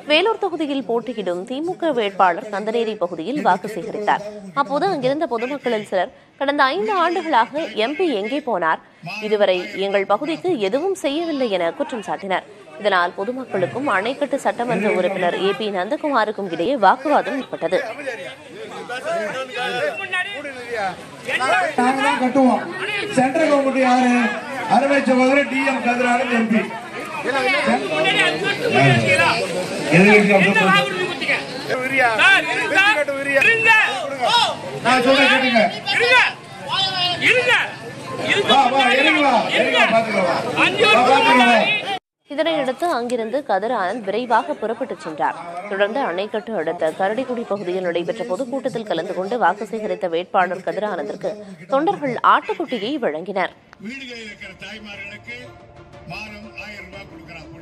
வேலூர் தொகுதியில் போட்டியிடும் திமுக வேட்பாளர் கந்தநேரி பகுதியில் வாக்கு சேகரித்தார் அப்போது அங்கிருந்த பொதுமக்களில் சிலர் கடந்த ஐந்து ஆண்டுகளாக எம்பி எங்கே போனார் இதுவரை எங்கள் பகுதிக்கு எதுவும் செய்யவில்லை என குற்றம் சாட்டினர் இதனால் பொதுமக்களுக்கும் அணைக்கட்டு சட்டமன்ற உறுப்பினர் ஏ பி நந்தகுமாருக்கும் இடையே வாக்குவாதம் ஏற்பட்டது நாங்க தான் கட்டுவோம் சென்ட்ரல் கவர்மெண்ட் யாரு அறுவை சகோதரர் டி எம் கதிரானந்த் எம்பி நான் சொல்றேன் கேட்டுங்க வா வா இறங்கி வா இறங்கி வா பாத்துக்கலாம் வா பாத்துக்கலாம் இதனையடுத்து அங்கிருந்து கதிர் ஆனந்த் விரைவாக புறப்பட்டுச் சென்றார் தொடர்ந்து அணைக்கட்டு அடுத்த கரடிக்குடி பகுதியில் நடைபெற்ற பொதுக்கூட்டத்தில் கலந்து கொண்டு வாக்கு சேகரித்த வேட்பாளர் கதிர் ஆனந்திற்கு தொண்டர்கள் ஆட்டுக்குட்டியை வழங்கினர் வீடுகளில் இருக்கிற தாய்மார்களுக்கு மாதம் ஆயிரம் ரூபாய் கொடுக்குறான்